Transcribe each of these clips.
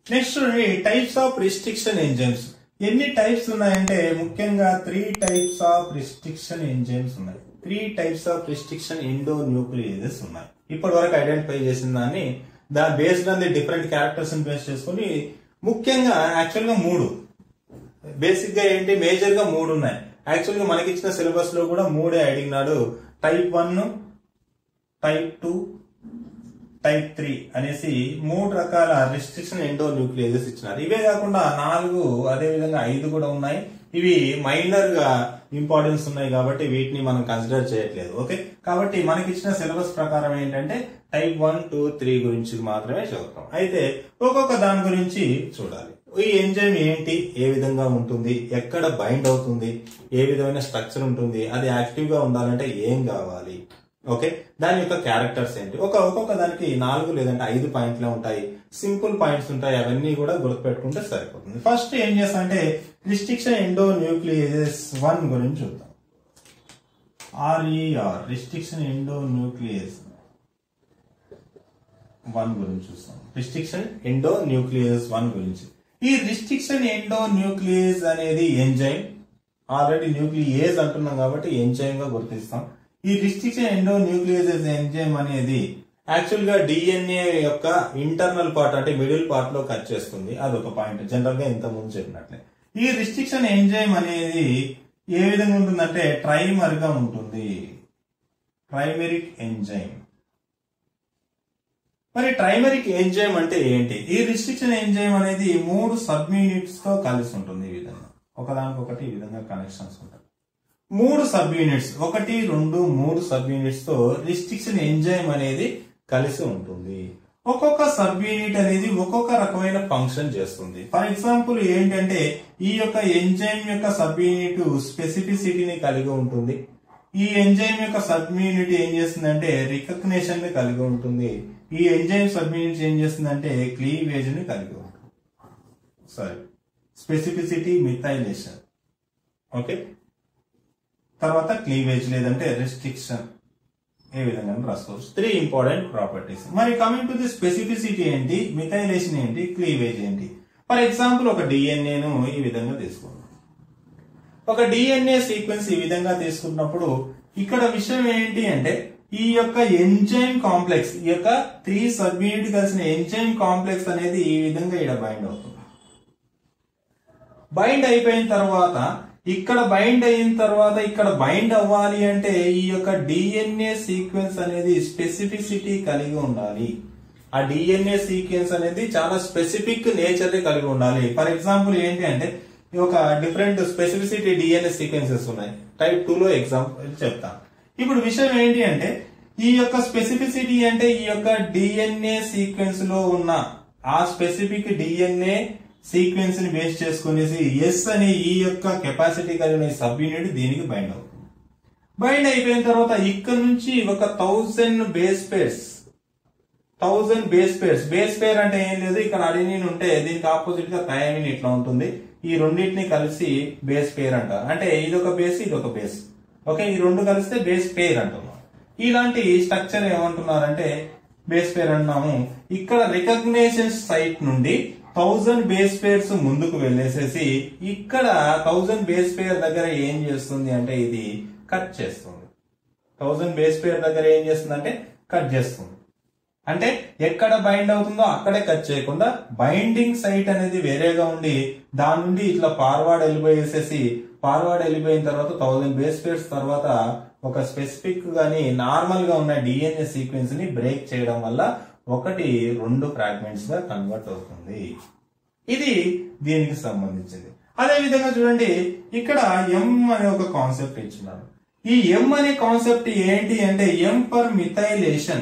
Next చూడండి types of restriction enzymes ఎన్ని types ఉన్నాయంటే ముఖ్యంగా three types of restriction enzymes ఉన్నాయి three types of restriction endonucleases ఉన్నాయి ఇప్పటి వరకు ఐడెంటిఫై చేసిన దాన్ని దాని based on the different characters base చేసుకుని ముఖ్యంగా యాక్చువల్ గా మూడు బేసిక్ గా ఏంటి మేజర్ గా మూడు ఉన్నాయి యాక్చువల్ గా మనకి ఇచ్చిన సిలబస్ లో కూడా మూడే అడిగినాడు type one type two type three అనేసి మూడు రకాల రిస్ట్రిక్షన్ ఎండో న్యూక్లియేజెస్ ఇచ్చినారు ఇవే కాకుండా నాలుగు అదే విధంగా ఐదు కూడా ఉన్నాయి ఇవి మైనర్ గా ఇంపార్టెన్స్ ఉన్నాయి కాబట్టి వీటిని మనం కన్సిడర్ చేయట్లేదు ఓకే కాబట్టి మనకి ఇచ్చిన సిలబస్ ప్రకారం ఏంటంటే టైప్ వన్ టూ త్రీ గురించి మాత్రమే చదువుతాం అయితే ఒక్కొక్క దాని గురించి చూడాలి ఈ ఎంజైమ్ ఏంటి ఏ విధంగా ఉంటుంది ఎక్కడ బైండ్ అవుతుంది ఏ విధమైన స్ట్రక్చర్ ఉంటుంది అది యాక్టివ్ గా ఉండాలంటే ఏం కావాలి ఓకే దాని యొక్క క్యారెక్టర్స్ ఏంటి ఒక ఒక్కొక్క దానికి నాలుగు లేదంటే ఐదు పాయింట్లే ఉంటాయి సింపుల్ పాయింట్స్ ఉంటాయి అవన్నీ కూడా గుర్తుపెట్టుకుంటే సరిపోతుంది ఫస్ట్ ఏం చేస్తా అంటే రిస్ట్రిక్షన్ ఎండో న్యూక్లియేజెస్ వన్ గురించి చూద్దాం RER restriction endonuclease one గురించి చూస్తాం రిస్ట్రిక్షన్ ఎండో న్యూక్లియస్ వన్ గురించి ఈ రిస్ట్రిక్షన్ ఎండో న్యూక్లియస్ అనేది ఎంజైమ్ ఆల్రెడీ న్యూక్లియేజ్ అంటున్నాం కాబట్టి ఎంజైమ్ గా గుర్తిస్తాం ఈ రిస్ట్రిక్షన్ ఎండో న్యూక్లియస్ ఎంజైమ్ అనేది యాక్చువల్ గా డిఎన్ఏ యొక్క ఇంటర్నల్ పార్ట్ అంటే మిడిల్ పార్ట్ లో కట్ చేస్తుంది అదొక పాయింట్ జనరల్ గా ఇంత ముందు చెప్పినట్లే ఈ రిస్ట్రిక్షన్ ఎంజైమ్ అనేది ఏ విధంగా ఉంటుందంటే ట్రైమర్ గా ఉంటుంది ప్రైమరిక్ ఎంజైమ్ మరి ట్రైమరిక్ ఎంజైమ్ అంటే ఏంటి ఈ రిస్ట్రిక్షన్ ఎంజైమ్ అనేది మూడు సబ్ యూనిట్స్ తో కలిసి ఉంటుంది ఈ విధంగా ఒకదానికొకటి ఈ విధంగా కనెక్షన్స్ ఉంటాయి మూడు సబ్ యూనిట్స్ ఒకటి రెండు మూడు సబ్ యూనిట్స్ తో రిస్ట్రిక్షన్ ఎంజైమ్ అనేది కలిసి ఉంటుంది ఒక్కొక్క సబ్ యూనిట్ అనేది ఒక్కొక్క రకమైన ఫంక్షన్ చేస్తుంది ఫర్ ఎగ్జాంపుల్ ఏంటంటే ఈ యొక్క ఎంజైమ్ యొక్క సబ్ యూనిట్ స్పెసిఫిసిటీని కలిగి ఉంటుంది ఈ ఎంజైమ్ యొక్క సబ్ యూనిట్ ఏం చేస్తుందంటే రికగ్నేషన్ ని కలిగి ఉంటుంది ఈ ఎంజైమ్ సబ్ యూనిట్ ఏం చేస్తుందంటే క్లీవేజ్ ని కలిగి ఉంటుంది సారీ స్పెసిఫిసిటీ మిథైలేషన్ ఓకే తర్వాత క్లీవేజ్ లేదంటే రెస్ట్రిక్షన్ ఏ విధంగా రాసుకోవచ్చు త్రీ ఇంపార్టెంట్ ప్రాపర్టీస్ మరి కమింగ్ టు ది స్పెసిఫిసిటీ ఏంటి మిథైలేషన్ ఏంటి క్లీవేజ్ ఏంటి ఫర్ ఎగ్జాంపుల్ ఒక డిఎన్ఏను ఈ విధంగా తీసుకుందాం ఒక డిఎన్ఏ సీక్వెన్స్ ఈ విధంగా తీసుకున్నప్పుడు ఇక్కడ విషయం ఏంటి అంటే ఈ యొక్క ఎంజైమ్ కాంప్లెక్స్ ఈ యొక్క త్రీ సబ్ యూనిట్ కలిసిన ఎంజైమ్ కాంప్లెక్స్ అనేది ఈ విధంగా ఇక్కడ బైండ్ అవుతుంది బైండ్ అయిపోయిన తర్వాత ఇక్కడ బైండ్ అయిన తర్వాత ఇక్కడ బైండ్ అవ్వాలి అంటే ఈ యొక్క డిఎన్ఏ సీక్వెన్స్ అనేది స్పెసిఫిసిటీ కలిగి ఉండాలి ఆ డిఎన్ఏ సీక్వెన్స్ అనేది చాలా స్పెసిఫిక్ నేచర్ కలిగి ఉండాలి ఫర్ ఎగ్జాంపుల్ ఏంటి అంటే ఒక డిఫరెంట్ స్పెసిఫిసిటీ డిఎన్ఏ సీక్వెన్సెస్ ఉన్నాయి టైప్ టూ లో ఎగ్జాంపుల్ చెప్తా ఇప్పుడు విషయం ఏంటి అంటే ఈ యొక్క స్పెసిఫిసిటీ అంటే ఈ యొక్క డిఎన్ఏ సీక్వెన్స్ లో ఉన్న ఆ స్పెసిఫిక్ డిఎన్ఏ సీక్వెన్స్ ని బేస్ చేసుకునేసి ఎస్ అనే ఈ యొక్క కెపాసిటీ కలిగిన సబ్ యూనిట్ దీనికి బైండ్ అవుతుంది బైండ్ అయిపోయిన తర్వాత ఇక్కడ నుంచి ఒక thousand base pairs thousand base pairs base pair అంటే ఏం లేదు ఇక్కడ అడినిన్ ఉంటే దీనికి ఆపోజిట్ గా థయామిన్ ఇట్లా ఉంటుంది ఈ రెండింటిని కలిసి బేస్ పేర్ అంటారు అంటే ఇది ఒక బేస్ ఇది ఒక బేస్ ఓకే ఈ రెండు కలిస్తే బేస్ పేర్ అంటున్నాం ఇలాంటి స్ట్రక్చర్ ఏమంటున్నారంటే బేస్ పేర్ అంటున్నాము ఇక్కడ రికగ్నేషన్ సైట్ నుండి థౌజండ్ బేస్ పేర్స్ ముందుకు వెళ్ళేసేసి ఇక్కడ థౌజండ్ బేస్ పేర్ దగ్గర ఏం చేస్తుంది అంటే ఇది కట్ చేస్తుంది థౌజండ్ బేస్ పేర్ దగ్గర ఏం చేస్తుంది అంటే కట్ చేస్తుంది అంటే ఎక్కడ బైండ్ అవుతుందో అక్కడే కట్ చేయకుండా బైండింగ్ సైట్ అనేది వేరేగా ఉండి దాని నుండి ఇట్లా ఫార్వర్డ్ వెళ్ళిపోయేసేసి ఫార్వర్డ్ వెళ్ళిపోయిన తర్వాత థౌజండ్ బేస్ పేర్స్ తర్వాత ఒక స్పెసిఫిక్ గాని నార్మల్ గా ఉన్న డిఎన్ఏ సీక్వెన్స్ ని బ్రేక్ చేయడం వల్ల ఒకటి రెండు ఫ్రాగ్మెంట్స్ గా కన్వర్ట్ అవుతుంది ఇది దీనికి సంబంధించింది అదే విధంగా చూడండి ఇక్కడ ఎం అనే ఒక కాన్సెప్ట్ ఇచ్చినారు ఈ ఎం అనే కాన్సెప్ట్ ఏంటి అంటే M for methylation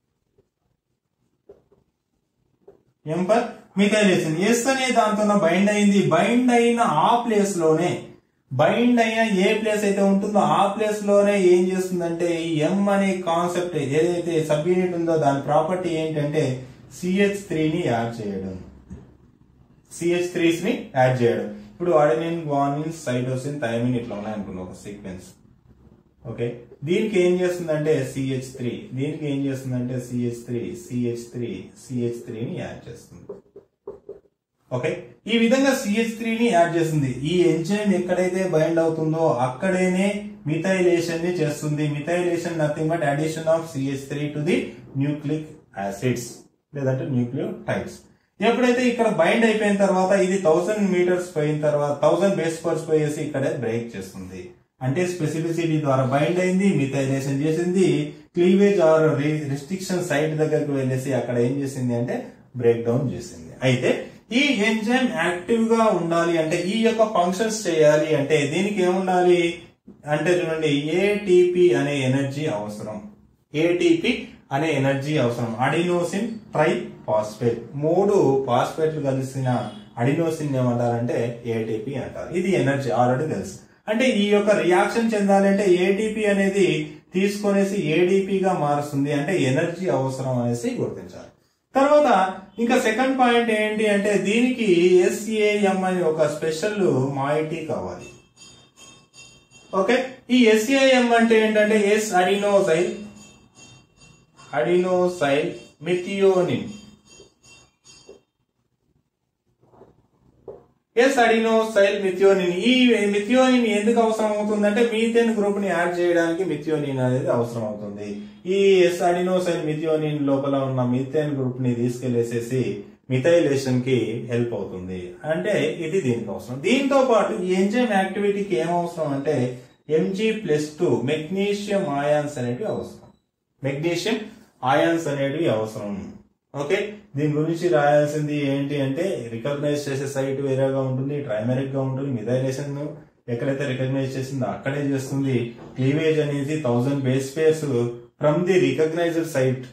M for methylation S అనే దాంతో బైండ్ అయింది బైండ్ అయిన ఆ ప్లేస్ లోనే బైండ్ అయిన ఏ ప్లేస్ అయితే ఉంటుందో ఆ ప్లేస్ లోనే ఏం చేస్తుందంటే ఈ ఎం అనే కాన్సెప్ట్ ఏదైతే సబ్ యూనిట్ ఉందో దాని ప్రాపర్టీ ఏంటంటే సిహెచ్ ని యాడ్ చేయడం సిహెచ్ త్రీస్ ని యాడ్ చేయడం ఇప్పుడు అడెనిన్ గ్వానిన్ సైటోసిన్ థైమిన్ ఇట్లా ఉన్నాయనుకున్నా ఒక సీక్వెన్స్ ఓకే దీనికి ఏం చేస్తుందంటే సిహెచ్ త్రీ దీనికి ఏం చేస్తుందంటే CH three CH three CH త్రీని యాడ్ చేస్తుంది ఓకే ఈ విధంగా సిహెచ్ త్రీ ని యాడ్ చేస్తుంది ఈ ఎంజైమ్ ఎక్కడైతే బైండ్ అవుతుందో అక్కడేనే మిథైలేషన్ ని చేస్తుంది methylation nothing but addition of CH three to the nucleic acids లేదంటే న్యూక్లియోటైడ్స్ ఎప్పుడైతే ఇక్కడ బైండ్ అయిపోయిన తర్వాత ఇది థౌసండ్ మీటర్స్ పోయిన తర్వాత థౌసండ్ బేస్ పర్స్ పోయేసి ఇక్కడే బ్రేక్ చేస్తుంది అంటే స్పెసిఫిసిటీ ద్వారా బైండ్ అయింది మిథైలేషన్ చేసింది క్లీవేజ్ ఆర్ రిస్ట్రిక్షన్ సైట్ దగ్గరకు వెళ్ళేసి అక్కడ ఏం చేసింది అంటే బ్రేక్ డౌన్ చేసింది అయితే ఈ ఎంజైమ్ యాక్టివ్ గా ఉండాలి అంటే ఈ యొక్క ఫంక్షన్స్ చేయాలి అంటే దీనికి ఏముండాలి అంటే చూడండి ఏటీపీ అనే ఎనర్జీ అవసరం ఏటీపీ అనే ఎనర్జీ అవసరం అడినోసిన్ ట్రై ఫాస్ఫేట్ మూడు ఫాస్ఫేట్లు కలిసిన అడినోసిన్ ఏమంటారంటే ఏటీపీ అంటారు ఇది ఎనర్జీ ఆల్రెడీ తెలుసు అంటే ఈ యొక్క రియాక్షన్ చెందాలంటే ఏటీపీ అనేది తీసుకొనేసి ADP గా మారుస్తుంది అంటే ఎనర్జీ అవసరం అనేసి గుర్తించాలి తర్వాత ఇంకా సెకండ్ పాయింట్ ఏంటి అంటే దీనికి ఎస్ఏఎం అనే ఒక స్పెషల్ మాయిటీ కావాలి ఓకే ఈ ఎస్ఏఎం అంటే ఏంటంటే S adenosyl adenosyl methionine S adenosyl methionine ఈ మిథియోనిన్ ఎందుకు అవసరం అవుతుందంటే మీథేన్ గ్రూప్ ని యాడ్ చేయడానికి మిథియోనిన్ అనేది అవసరం అవుతుంది ఈ ఎస్ అడినోసైల్ మిథియోనిన్ లోపల ఉన్న మీథేన్ గ్రూప్ ని తీసుకెళ్లేసేసి మిథైలేషన్ కి హెల్ప్ అవుతుంది అంటే ఇది దీనికి అవసరం దీంతో పాటు ఈ ఎంజైమ్ యాక్టివిటీకి ఏం అవసరం అంటే Mg plus two magnesium ions అనేటివి అవసరం మెగ్నీషియం ఆయాన్స్ అనేటివి అవసరం ఓకే దీని గురించి రాయాల్సింది ఏంటి అంటే రికగ్నైజ్ చేసే సైట్ వేరేగా ఉంటుంది ట్రైమరిక్ గా ఉంటుంది మిథైలేషన్ ఎక్కడైతే రికగ్నైజ్ చేసిందో అక్కడే చేస్తుంది క్లీవేజ్ అనేది thousand base pairs from the recognized site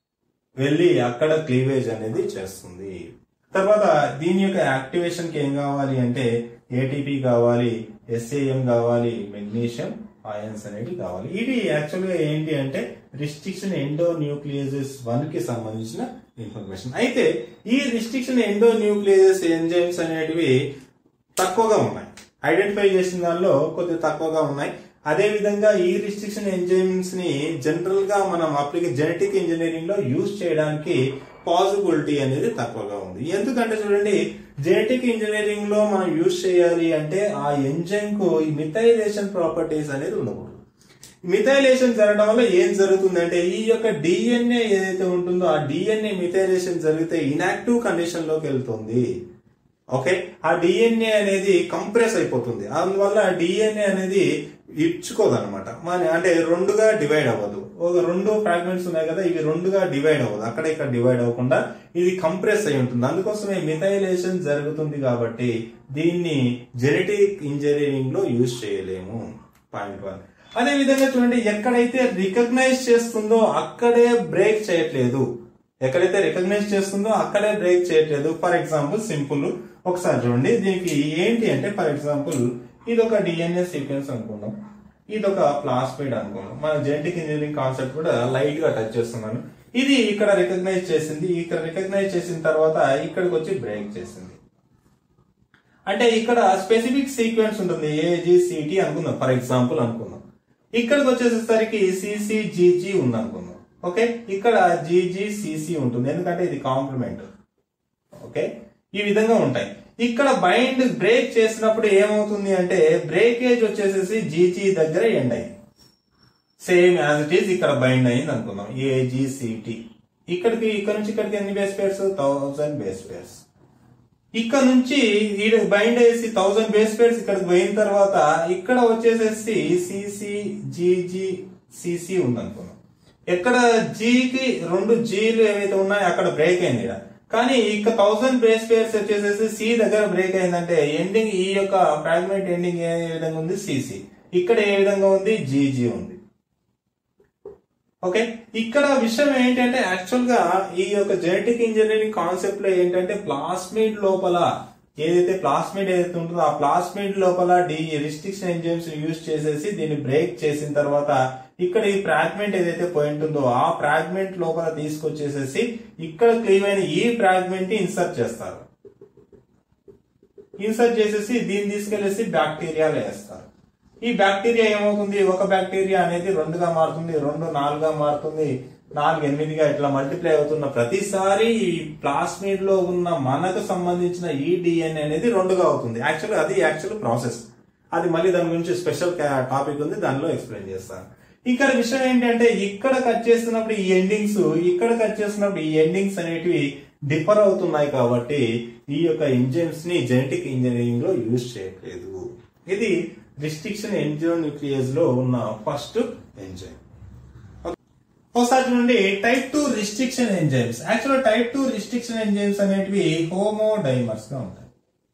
వెళ్ళి అక్కడ క్లీవేజ్ అనేది చేస్తుంది తర్వాత దీని యొక్క యాక్టివేషన్ కి ఏం కావాలి అంటే ఏటీపీ కావాలి ఎస్ఏఎం కావాలి మెగ్నీషియం ఆయన్స్ అనేవి కావాలి ఇది యాక్చువల్ గా ఏంటి అంటే రిస్ట్రిక్షన్ ఎండో న్యూక్లియజెస్ వన్ కి సంబంధించిన ఇన్ఫర్మేషన్ అయితే ఈ రిస్ట్రిక్షన్ ఎండో న్యూక్లియజెస్ ఎంజైమ్స్ అనేటివి తక్కువగా ఉన్నాయి ఐడెంటిఫై చేసిన దానిలో కొద్దిగా తక్కువగా ఉన్నాయి అదే విధంగా ఈ రిస్ట్రిక్షన్ ఎంజైమ్స్ ని జనరల్ గా మనం అప్లికే జెనెటిక్ ఇంజనీరింగ్ లో యూజ్ చేయడానికి పాసిబిలిటీ అనేది తక్కువగా ఉంది ఎందుకంటే చూడండి జెనెటిక్ ఇంజనీరింగ్ లో మనం యూజ్ చేయాలి అంటే ఆ ఎంజైమ్ కు ఈ మిథైలేషన్ ప్రాపర్టీస్ అనేది ఉండకూడదు మిథైలేషన్ జరగడం వల్ల ఏం జరుగుతుందంటే ఈ యొక్క డిఎన్ఏ ఏదైతే ఉంటుందో ఆ డిఎన్ఏ మిథైలేషన్ జరిగితే ఇనాక్టివ్ కండిషన్ లోకి వెళ్తుంది ఓకే ఆ డిఎన్ఏ అనేది కంప్రెస్ అయిపోతుంది అందువల్ల డిఎన్ఏ అనేది ఇచ్చుకోదన్నమాట మన అంటే రెండుగా డివైడ్ అవ్వదు ఒక రెండు ఫ్రాగ్మెంట్స్ ఉన్నాయి కదా ఇవి రెండుగా డివైడ్ అవ్వదు అక్కడ ఇక్కడ డివైడ్ అవ్వకుండా ఇది కంప్రెస్ అయి ఉంటుంది అందుకోసమే మిథైలేషన్ జరుగుతుంది కాబట్టి దీన్ని జెనెటిక్ ఇంజనీరింగ్ లో యూజ్ చేయలేము పాయింట్ వన్ అదే విధంగా చూడండి ఎక్కడైతే రికగ్నైజ్ చేస్తుందో అక్కడే బ్రేక్ చేయట్లేదు ఎక్కడైతే రికగ్నైజ్ చేస్తుందో అక్కడే బ్రేక్ చేయట్లేదు ఫర్ ఎగ్జాంపుల్ సింపుల్ ఒకసారి చూడండి దీనికి ఏంటి అంటే ఫర్ ఎగ్జాంపుల్ ఇది ఒక డిఎన్ఏ సీక్వెన్స్ అనుకుందాం ఇది ఒక ప్లాస్మిడ్ అనుకుందాం మన జెనెటిక్ ఇంజనీరింగ్ కాన్సెప్ట్ కూడా లైట్ గా టచ్ చేస్తున్నాను ఇది ఇక్కడ రికగ్నైజ్ చేసింది ఇక్కడ రికగ్నైజ్ చేసిన తర్వాత ఇక్కడికి వచ్చి బ్రేక్ చేసింది అంటే ఇక్కడ స్పెసిఫిక్ సీక్వెన్స్ ఉంటుంది ఏజిసిటి అనుకుందాం ఫర్ ఎగ్జాంపుల్ అనుకుందాం ఇక్కడికి వచ్చేసరికి సిసిజిజి ఉంది అనుకుందాం ఓకే ఇక్కడ జీజీసీసీ ఉంటుంది ఎందుకంటే ఇది కాంప్లిమెంట్ ఓకే ఈ విధంగా ఉంటాయి ఇక్కడ బైండ్ బ్రేక్ చేసినప్పుడు ఏమవుతుంది అంటే బ్రేకేజ్ వచ్చేసేసి జీజీ దగ్గర ఎండ్ అయింది సేమ్ యాజ్ ఇట్ ఈస్ ఇక్కడ బైండ్ అయింది అనుకుందాం ఏజిసిటి ఇక్కడికి ఇక్కడ నుంచి ఇక్కడికి ఎన్ని base pairs thousand base pairs ఇక్కడ నుంచి వీడు బైండ్ అయ్యేసి థౌసండ్ బేస్ పేర్స్ ఇక్కడికి పోయిన తర్వాత ఇక్కడ వచ్చేసేసి సిసి జీజీ సిసి ఉంది అనుకున్నాం ఎక్కడ జీకి రెండు జీలు ఏవైతే ఉన్నాయో అక్కడ బ్రేక్ అయింది ఇక్కడ కానీ ఇక థౌసండ్ బేస్ పేర్స్ వచ్చేసేసి సి దగ్గర బ్రేక్ అయిందంటే ఎండింగ్ ఈ యొక్క ఫ్రాగ్మెంట్ ఎండింగ్ ఏ విధంగా ఉంది సిసి ఇక్కడ ఏ విధంగా ఉంది జీజీ ఉంది ఓకే ఇక్కడ విషయం ఏంటంటే యాక్చువల్ గా ఈ యొక్క జెనెటిక్ ఇంజనీరింగ్ కాన్సెప్ట్ లో ఏంటంటే ప్లాస్మిడ్ లోపల ఏదైతే ప్లాస్మిడ్ ఏదైతే ఉంటుందో ఆ ప్లాస్మిడ్ లోపల డి రిస్ట్రిక్షన్ ఎంజైమ్స్ యూజ్ చేసేసి దీన్ని బ్రేక్ చేసిన తర్వాత ఇక్కడ ఈ ఫ్రాగ్మెంట్ ఏదైతే పోయి ఉంటుందో ఆ ఫ్రాగ్మెంట్ లోపల తీసుకొచ్చేసేసి ఇక్కడ క్లీవ్ అయిన ఈ ఫ్రాగ్మెంట్ ని ఇన్సర్ట్ చేస్తారు ఇన్సర్ట్ చేసేసి దీన్ని తీసుకెళ్లేసి బ్యాక్టీరియాలో వేస్తారు ఈ బ్యాక్టీరియా ఏమవుతుంది ఒక బ్యాక్టీరియా అనేది రెండుగా మారుతుంది రెండు నాలుగుగా మారుతుంది నాలుగు ఎనిమిదిగా ఇట్లా మల్టిప్లై అవుతున్న ప్రతిసారి ఈ ప్లాస్మిడ్ లో ఉన్న మనకు సంబంధించిన ఈ డిఎన్ఏ అనేది రెండుగా అవుతుంది యాక్చువల్ అది యాక్చువల్ ప్రాసెస్ అది మళ్ళీ దాని గురించి స్పెషల్ టాపిక్ ఉంది దానిలో ఎక్స్ప్లెయిన్ చేస్తాను ఇక్కడ విషయం ఏంటంటే ఇక్కడ కట్ చేస్తున్నప్పుడు ఈ ఎండింగ్స్ ఇక్కడ కట్ చేస్తున్నప్పుడు ఈ ఎండింగ్స్ అనేటివి డిఫర్ అవుతున్నాయి కాబట్టి ఈ యొక్క ఎంజైమ్స్ ని జెనెటిక్ ఇంజనీరింగ్ లో యూజ్ చేయట్లేదు ఇది రిస్ట్రిక్షన్ ఎంజియోన్యూక్లియస్ లో ఉన్న ఫస్ట్ ఎంజైమ్ ఒకసారి నుండి type two restriction enzymes actual type two restriction enzymes అనేటివి హోమోడైమర్స్ గా ఉంటాయి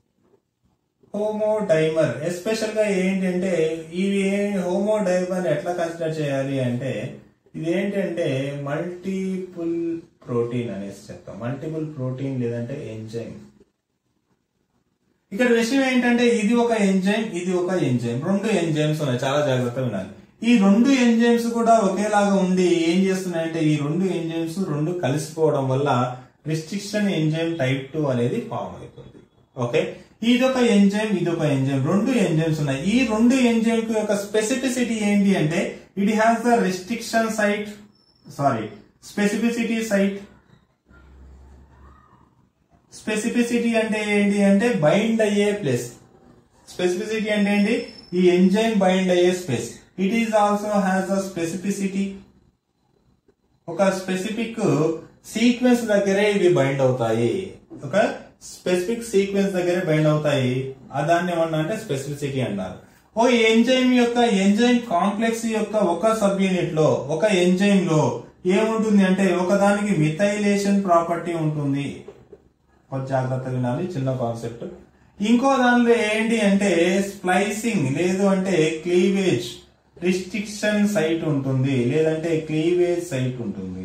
హోమోడైమర్ ఎస్పెషల్ గా ఏంటంటే ఇవి హోమోడైమర్ ఎట్లా కన్సిడర్ చేయాలి అంటే ఇది ఏంటంటే మల్టిపుల్ ప్రోటీన్ అనేసి చెప్తాం మల్టిపుల్ ప్రోటీన్ లేదంటే ఎంజైమ్ ఇక్కడ విషయం ఏంటంటే ఇది ఒక ఎంజైమ్ ఇది ఒక ఎంజైమ్ రెండు ఎంజైమ్స్ ఉన్నాయి చాలా జాగ్రత్తగా వినాలి ఈ రెండు ఎంజైమ్స్ కూడా ఒకేలాగా ఉండి ఏం చేస్తున్నాయంటే ఈ రెండు ఎంజైమ్స్ రెండు కలిసిపోవడం వల్ల రిస్ట్రిక్షన్ ఎంజైమ్ టైప్ టూ అనేది ఫామ్ అవుతుంది ఓకే ఇదొక ఎంజైమ్ ఇదొక ఎంజైమ్ రెండు ఎంజైమ్స్ ఉన్నాయి ఈ రెండు ఎంజైమ్ యొక్క స్పెసిఫిసిటీ ఏంటి అంటే it has the restriction site sorry specificity site specificity అంటే ఏంటి అంటే బైండ్ అయ్యే ప్లేస్ స్పెసిఫిసిటీ అంటే ఏంటి ఈ ఎంజైమ్ బైండ్ అయ్యే space it is also has a specificity ఒక స్పెసిఫిక్ సీక్వెన్స్ దగ్గరే ఇవి బైండ్ అవుతాయి ఒక స్పెసిఫిక్ సీక్వెన్స్ దగ్గరే బైండ్ అవుతాయి ఆ దాన్ని ఏమన్నా అంటే స్పెసిఫిసిటీ అన్నారు ఓ ఎంజైమ్ యొక్క ఎంజైమ్ కాంప్లెక్స్ యొక్క ఒక సబ్ యూనిట్ లో ఒక ఎంజైమ్ లో ఏముంటుంది అంటే ఒకదానికి మిథైలేషన్ ప్రాపర్టీ ఉంటుంది కొంచెం జాగ్రత్తగా వినాలి చిన్న కాన్సెప్ట్ ఇంకో దానిలో ఏంటి అంటే స్ప్లైసింగ్ లేదు అంటే క్లీవేజ్ రిస్ట్రిక్షన్ సైట్ ఉంటుంది లేదంటే క్లీవేజ్ సైట్ ఉంటుంది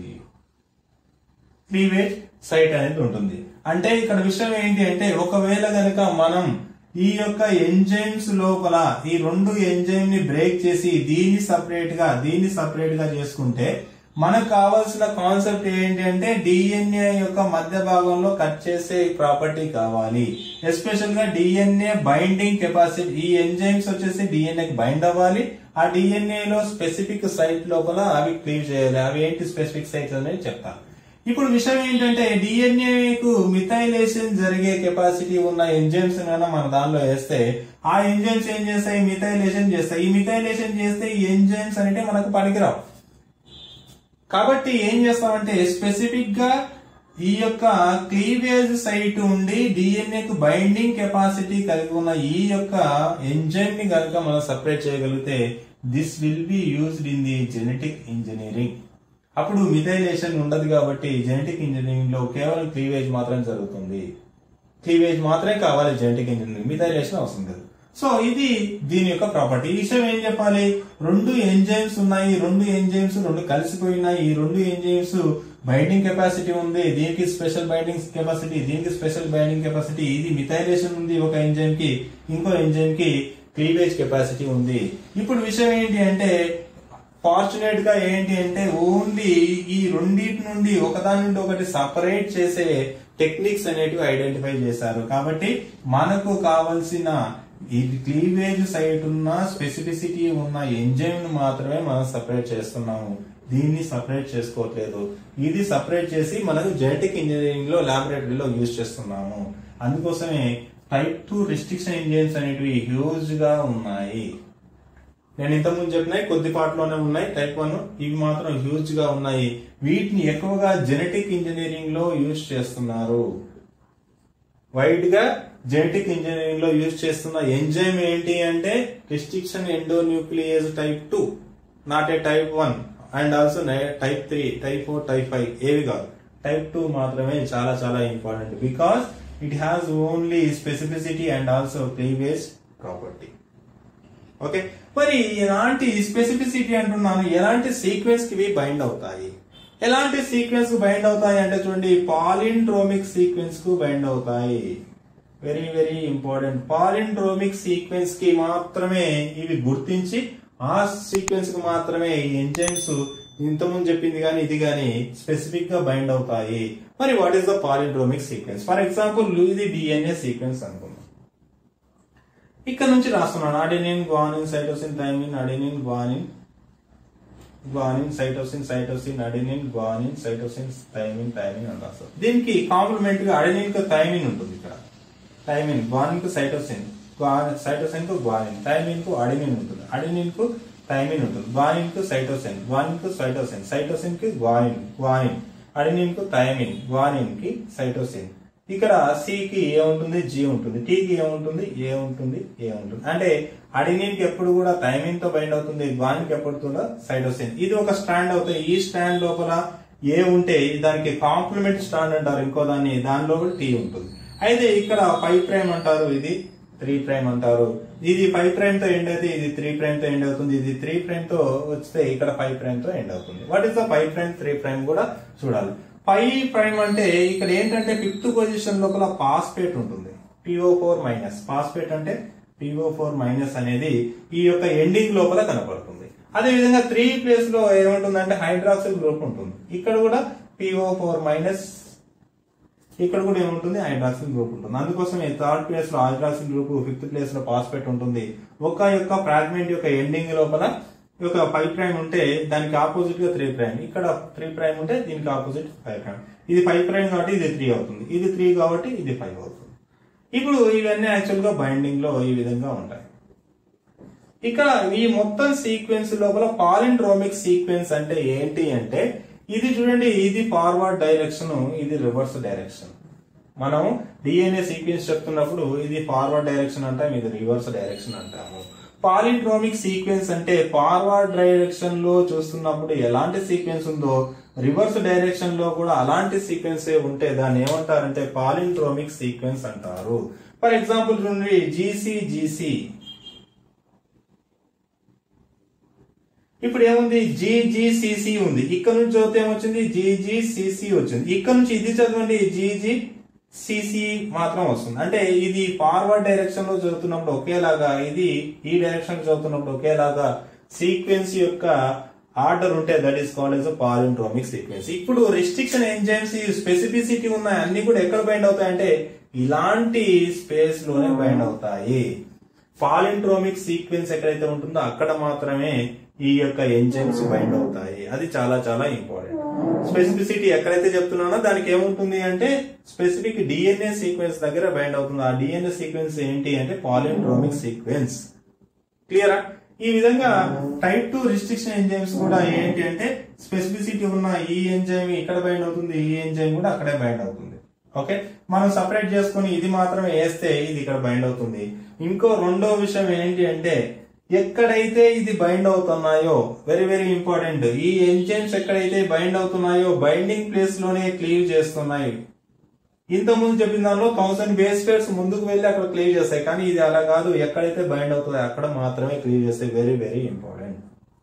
క్లీవేజ్ సైట్ అనేది ఉంటుంది అంటే ఇక్కడ విషయం ఏంటి అంటే ఒకవేళ గనక మనం ఈ యొక్క ఎంజైమ్స్ లోపల ఈ రెండు ఎంజైమ్ ని బ్రేక్ చేసి దీన్ని సపరేట్ గా దీన్ని సపరేట్ గా చేసుకుంటే మనకు కావాల్సిన కాన్సెప్ట్ ఏంటి అంటే డిఎన్ఏ యొక్క మధ్య భాగంలో కట్ చేసే ప్రాపర్టీ కావాలి ఎస్పెషల్ గా డిఎన్ఏ బైండింగ్ కెపాసిటీ ఈ ఎంజైమ్స్ వచ్చేసి డిఎన్ఏ కి బైండ్ అవ్వాలి ఆ డిఎన్ఏ లో స్పెసిఫిక్ సైట్ లోపల అవి క్లీవ్ చేయాలి అవి ఏంటి స్పెసిఫిక్ సైట్స్ అనేది చెప్తాను ఇప్పుడు విషయం ఏంటంటే డిఎన్ఏకు మిథైలేషన్ జరిగే కెపాసిటీ ఉన్న ఎంజైమ్స్ కనుక మన దానిలో వేస్తే ఆ ఎంజైమ్స్ ఏం చేస్తాయి మిథైలేషన్ చేస్తాయి ఈ మిథైలేషన్ చేస్తే ఈ ఎంజైమ్స్ అంటే మనకు పనికిరావు కాబట్టి ఏం చేస్తామంటే స్పెసిఫిక్ గా ఈ యొక్క క్లీవేజ్ సైట్ ఉండి డిఎన్ఏ కు బైండింగ్ కెపాసిటీ కలిగి ఉన్న ఈ యొక్క ఎంజైమ్ ని కనుక మనం సపరేట్ చేయగలిగితే this will be used in the genetic engineering అప్పుడు మిథైలేషన్ ఉండదు కాబట్టి జెనెటిక్ ఇంజనీరింగ్ లో కేవలం క్లీవేజ్ మాత్రం జరుగుతుంది క్లీవేజ్ మాత్రమే కావాలి జెనెటిక్ ఇంజనీరింగ్ మిథైలేషన్ అవసరం లేదు సో ఇది దీని యొక్క ప్రాపర్టీ ఈ విషయం ఏం చెప్పాలి రెండు ఎంజైమ్స్ ఉన్నాయి రెండు ఎంజైమ్స్ రెండు కలిసిపోయినాయి ఈ రెండు ఎంజైమ్స్ బైండింగ్ కెపాసిటీ ఉంది దీనికి స్పెషల్ బైండింగ్ కెపాసిటీ దీనికి స్పెషల్ బైండింగ్ కెపాసిటీ ఇది మిథైలేషన్ ఉంది ఒక ఎంజైమ్ కి ఇంకో ఎంజైమ్ కి క్లీవేజ్ కెపాసిటీ ఉంది ఇప్పుడు విషయం ఏంటి అంటే ఫార్చునేట్ గా ఏంటి అంటే ఓన్లీ ఈ రెండింటి నుండి ఒకదాని నుండి ఒకటి సపరేట్ చేసే టెక్నిక్స్ అనేటివి ఐడెంటిఫై చేశారు కాబట్టి మనకు కావలసిన ఇది క్లీవేజ్ సైట్ ఉన్న స్పెసిఫిసిటీ ఉన్న ఎంజైమ్ ను మాత్రమే మనం సపరేట్ చేస్తున్నాము దీన్ని సపరేట్ చేసుకోవట్లేదు ఇది సపరేట్ చేసి మనకు జెనెటిక్ ఇంజనీరింగ్ లో లాబొరేటరీలో యూజ్ చేస్తున్నాము అందుకోసమే టైప్ టూ రిస్ట్రిక్షన్ ఇంజన్స్ అనేటివి హ్యూజ్ గా ఉన్నాయి నేను ఇంతకుముందు చెప్పినాయి కొద్ది పాటలోనే ఉన్నాయి టైప్ వన్ ఇవి మాత్రం హ్యూజ్ గా ఉన్నాయి వీటిని ఎక్కువగా జెనెటిక్ ఇంజనీరింగ్ లో యూజ్ చేస్తున్నారు వైడ్ గా జెనెటిక్ ఇంజనీరింగ్ లో యూజ్ చేస్తున్న ఎంజైమ్ ఏంటి అంటే restriction endonuclease type two not a type one and also type three type four type five ఏవి కాదు టైప్ టూ మాత్రమే చాలా చాలా important because it has only specificity and also cleavage property okay మరి ఎలాంటి స్పెసిఫిసిటీ అంటున్నాను ఎలాంటి సీక్వెన్స్ కి ఇవి బైండ్ అవుతాయి ఎలాంటి సీక్వెన్స్ కు బైండ్ అవుతాయి అంటే చూడండి పాలిండ్రోమిక్ సీక్వెన్స్ కు బైండ్ అవుతాయి very very important palindromic sequence కి మాత్రమే ఇవి గుర్తించి ఆ సీక్వెన్స్ కు మాత్రమే ఈ ఎంజైమ్స్ ఇంతకుముందు చెప్పింది కానీ ఇది కానీ స్పెసిఫిక్ గా బైండ్ అవుతాయి మరి what is the palindromic sequence for example ఇది డిఎన్ఏ సీక్వెన్స్ అనుకుందాం ఇక్కడ నుంచి రాస్తున్నాను adenine guanine cytosine thymine adenine guanine guanine cytosine cytosine adenine guanine cytosine thymine thymine అని రాస్తారు దీనికి కాంప్లిమెంట్ గా అడినిన్ కు థైమిన్ ఉంటుంది ఇక్కడ థైమిన్ గ్వానిన్ కు సైటోసిన్ సైటోసిన్ కు గ్వానిన్ థైమిన్ కు అడినిన్ ఉంటుంది అడినిన్ కు థైమిన్ ఉంటుంది గ్వానిన్ కు సైటోసిన్ గ్వానిన్ కు సైటోసిన్ సైటోసిన్ కి గ్వానిన్ గ్వానిన్ అడినిన్ కు థైమిన్ గ్వానిన్ కి సైటోసిన్ ఇక్కడ సి కి ఏ ఉంటుంది జి ఉంటుంది టీ కి ఏముంటుంది ఏ ఉంటుంది ఏ ఉంటుంది అంటే అడినిన్ కి ఎప్పుడు కూడా థైమిన్ తో బైండ్ అవుతుంది గ్వానిన్ కి ఎప్పుడు కూడా సైటోసిన్ ఇది ఒక స్టాండ్ అవుతాయి ఈ స్టాండ్ లోపల ఏ ఉంటే దానికి కాంప్లిమెంట్ స్టాండ్ అంటారు ఇంకో దాన్ని దాని లోపల టీ ఉంటుంది అయితే ఇక్కడ ఫైవ్ ప్రైమ్ అంటారు ఇది త్రీ ప్రైమ్ అంటారు ఇది ఫైవ్ ప్రైమ్ తో ఎండ్ అయితే ఇది త్రీ ప్రైమ్ తో ఎండ్ అవుతుంది ఇది త్రీ ప్రైమ్ తో వస్తే ఇక్కడ ఫైవ్ ప్రైమ్ తో ఎండ్ అవుతుంది what is the five prime three prime కూడా చూడాలి ఫైవ్ ప్రైమ్ అంటే ఇక్కడ ఏంటంటే ఫిఫ్త్ పొజిషన్ లోపల పాస్పేట్ ఉంటుంది పిఓ ఫోర్ మైనస్ పాస్పేట్ అంటే పిఓ ఫోర్ మైనస్ అనేది ఈ యొక్క ఎండింగ్ లోపల కనపడుతుంది అదే విధంగా త్రీ ప్లేస్ లో ఏముంటుందంటే హైడ్రాక్సిల్ గ్రూప్ ఉంటుంది ఇక్కడ కూడా పిఓ ఫోర్ మైనస్ ఇక్కడ కూడా ఏముంటుంది హైడ్రాక్సిల్ గ్రూప్ ఉంటుంది అందుకోసం థర్డ్ ప్లేస్ లో హైడ్రాక్సిల్ గ్రూప్ ఫిఫ్త్ ప్లేస్ లో పాస్పేట్ ఉంటుంది ఒక యొక్క ఫ్రాగ్మెంట్ యొక్క ఎండింగ్ లోపల ఒక ఫైవ్ ప్రైమ్ ఉంటే దానికి ఆపోజిట్ గా త్రీ ప్రైమ్ ఇక్కడ త్రీ ప్రైమ్ ఉంటే దీనికి ఆపోజిట్ ఫైవ్ ప్రైమ్ ఇది ఫైవ్ ప్రైమ్ కాబట్టి ఇది త్రీ అవుతుంది ఇది త్రీ కాబట్టి ఇది ఫైవ్ అవుతుంది ఇప్పుడు ఇవన్నీ యాక్చువల్ గా బైండింగ్ లో ఈ విధంగా ఉంటాయి ఇక్కడ ఈ మొత్తం సీక్వెన్స్ లోపల పాలిండ్రోమిక్ సీక్వెన్స్ అంటే ఏంటి అంటే ఇది చూడండి ఇది ఫార్వర్డ్ డైరెక్షన్ ఇది రివర్స్ డైరెక్షన్ మనం డిఎన్ఏ సీక్వెన్స్ చెప్తున్నప్పుడు ఇది ఫార్వర్డ్ డైరెక్షన్ అంటాం ఇది రివర్స్ డైరెక్షన్ అంటాము పాలిండ్రోమిక్ సీక్వెన్స్ అంటే ఫార్వర్డ్ డైరెక్షన్ లో చూస్తున్నప్పుడు ఎలాంటి సీక్వెన్స్ ఉందో రివర్స్ డైరెక్షన్ లో కూడా అలాంటి సీక్వెన్స్ ఉంటే దాన్ని ఏమంటారంటే పాలిండ్రోమిక్ సీక్వెన్స్ అంటారు ఫర్ ఎగ్జాంపుల్ చూడండి జీసీ జీసీ ఇప్పుడు ఏముంది జీజీసీసీ ఉంది ఇక్కడ నుంచి చదివితే ఏమొచ్చింది జీజీసీసీ వచ్చింది ఇక్కడ నుంచి ఇది చదవండి జీజీ సిసి మాత్రం వస్తుంది అంటే ఇది ఫార్వర్డ్ డైరెక్షన్ లో చదువుతున్నప్పుడు ఒకేలాగా ఇది ఈ డైరెక్షన్ చదువుతున్నప్పుడు ఒకేలాగా సీక్వెన్స్ యొక్క ఆర్డర్ ఉంటే that is called as palindromic sequence ఇప్పుడు రిస్ట్రిక్షన్ ఎంజైమ్స్ స్పెసిఫిసిటీ ఉన్నాయి అన్ని కూడా ఎక్కడ బైండ్ అవుతాయంటే ఇలాంటి స్పేస్ లోనే బైండ్ అవుతాయి పాలిండ్రోమిక్ సీక్వెన్స్ ఎక్కడైతే ఉంటుందో అక్కడ మాత్రమే ఈ యొక్క ఎంజైమ్స్ బైండ్ అవుతాయి అది చాలా చాలా ఇంపార్టెంట్ స్పెసిఫిసిటీ ఎక్కడైతే చెప్తున్నానో దానికి ఏముంటుంది అంటే స్పెసిఫిక్ డిఎన్ఏ సీక్వెన్స్ దగ్గర బైండ్ అవుతుంది ఆ డిఎన్ఏ సీక్వెన్స్ ఏంటి అంటే పాలిండ్రోమిక్ సీక్వెన్స్ క్లియరా ఈ విధంగా టైప్ టూ రిస్ట్రిక్షన్ ఎంజైమ్స్ కూడా ఏంటి అంటే స్పెసిఫిసిటీ ఉన్న ఈ ఎంజైమ్ ఇక్కడ బైండ్ అవుతుంది ఈ ఎంజైమ్ కూడా అక్కడే బైండ్ అవుతుంది ఓకే మనం సపరేట్ చేసుకుని ఇది మాత్రమే వేస్తే ఇది ఇక్కడ బైండ్ అవుతుంది ఇంకో రెండో విషయం ఏంటి అంటే ఎక్కడైతే ఇది బైండ్ అవుతున్నాయో వెరీ వెరీ ఇంపార్టెంట్ ఈ ఎంజైమ్స్ ఎక్కడైతే బైండ్ అవుతున్నాయో బైండింగ్ ప్లేస్ లోనే క్లీవ్ చేస్తున్నాయి ఇంత ముందు చెప్పిన దానిలో థౌసండ్ బేస్ పేర్స్ ముందుకు వెళ్ళి అక్కడ క్లీవ్ చేస్తాయి కానీ ఇది అలా కాదు ఎక్కడైతే బైండ్ అవుతుందో అక్కడ మాత్రమే క్లీవ్ చేస్తాయి వెరీ వెరీ ఇంపార్టెంట్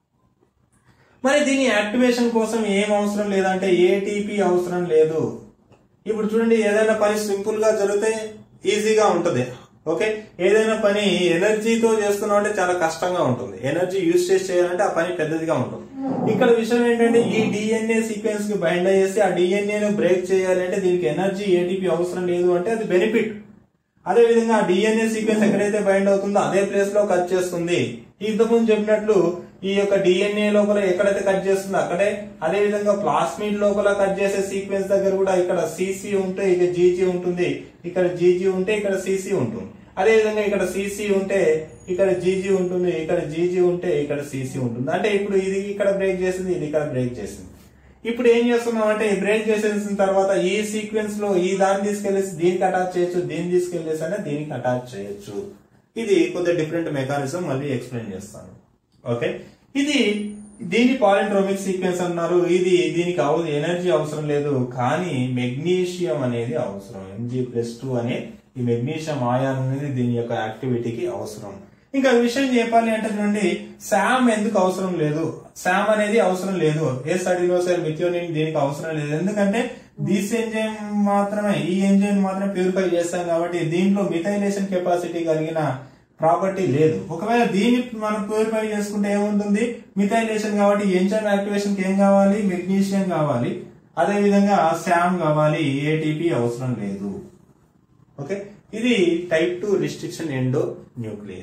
మరి దీని యాక్టివేషన్ కోసం ఏం అవసరం లేదంటే ఏటీపీ అవసరం లేదు ఇప్పుడు చూడండి ఏదైనా పని సింపుల్ గా జరిగితే ఈజీగా ఉంటది ఓకే ఏదైనా పని ఎనర్జీతో చేస్తున్నాం అంటే చాలా కష్టంగా ఉంటుంది ఎనర్జీ యూజ్ చేసి చేయాలంటే ఆ పని పెద్దదిగా ఉంటుంది ఇక్కడ విషయం ఏంటంటే ఈ డిఎన్ఏ సీక్వెన్స్ కి బైండ్ అయ్యేసి ఆ డిఎన్ఏ ను బ్రేక్ చేయాలి అంటే దీనికి ఎనర్జీ ఏటీపీ అవసరం లేదు అంటే అది బెనిఫిట్ అదే విధంగా డిఎన్ఏ సీక్వెన్స్ ఎక్కడైతే బైండ్ అవుతుందో అదే ప్లేస్ లో కట్ చేస్తుంది ఇంతకుముందు చెప్పినట్లు ఈ యొక్క డిఎన్ఏ లోపల ఎక్కడైతే కట్ చేస్తుందో అక్కడే అదే విధంగా ప్లాస్మిడ్ లోపల కట్ చేసే సీక్వెన్స్ దగ్గర కూడా ఇక్కడ సిసి ఉంటే ఇక జీజీ ఉంటుంది ఇక్కడ జీజీ ఉంటే ఇక్కడ సిసి ఉంటుంది అదే విధంగా ఇక్కడ సిసి ఉంటే ఇక్కడ జీజీ ఉంటుంది ఇక్కడ జీజీ ఉంటే ఇక్కడ సిసి ఉంటుంది అంటే ఇప్పుడు ఇది ఇక్కడ బ్రేక్ చేసింది ఇది ఇక్కడ బ్రేక్ చేసింది ఇప్పుడు ఏం చేస్తున్నాం అంటే బ్రేక్ చేసేసిన తర్వాత ఈ సీక్వెన్స్ లో ఈ దాన్ని తీసుకెళ్లేసి దీనికి అటాచ్ చేయొచ్చు దీన్ని తీసుకెళ్లేసి అంటే దీనికి అటాచ్ చేయొచ్చు ఇది కొద్దిగా డిఫరెంట్ మెకానిజం మళ్ళీ ఎక్స్ప్లెయిన్ చేస్తాను ఓకే ఇది దీని పాలిండ్రోమిక్ సీక్వెన్స్ అన్నారు ఇది దీనికి అవ- ఎనర్జీ అవసరం లేదు కానీ మెగ్నీషియం అనేది అవసరం ఎంజీ ప్లస్ టూ అనే ఈ మెగ్నీషియం ఆయాన్ అనేది దీని యొక్క యాక్టివిటీకి అవసరం ఇంకా విషయం చెప్పాలి అంటే చూడండి శామ్ ఎందుకు అవసరం లేదు శామ్ అనేది అవసరం లేదు ఏ స్టడీలో సార్ మిథియోనిన్ దీనికి అవసరం లేదు ఎందుకంటే దిస్ ఎంజైమ్ మాత్రమే ఈ ఎంజైమ్ మాత్రమే ప్యూరిఫై చేస్తాం కాబట్టి దీంట్లో మిథైలేషన్ కెపాసిటీ కలిగిన ప్రాపర్టీ లేదు ఒకవేళ దీన్ని మనం ప్యూరిఫై చేసుకుంటే ఏముంటుంది మిథైలేషన్ కాబట్టి ఎంజైమ్ యాక్టివేషన్ ఏం కావాలి మెగ్నీషియం కావాలి అదే విధంగా శామ్ కావాలి ఏటీపీ అవసరం లేదు ఓకే ఇది type two restriction endonuclease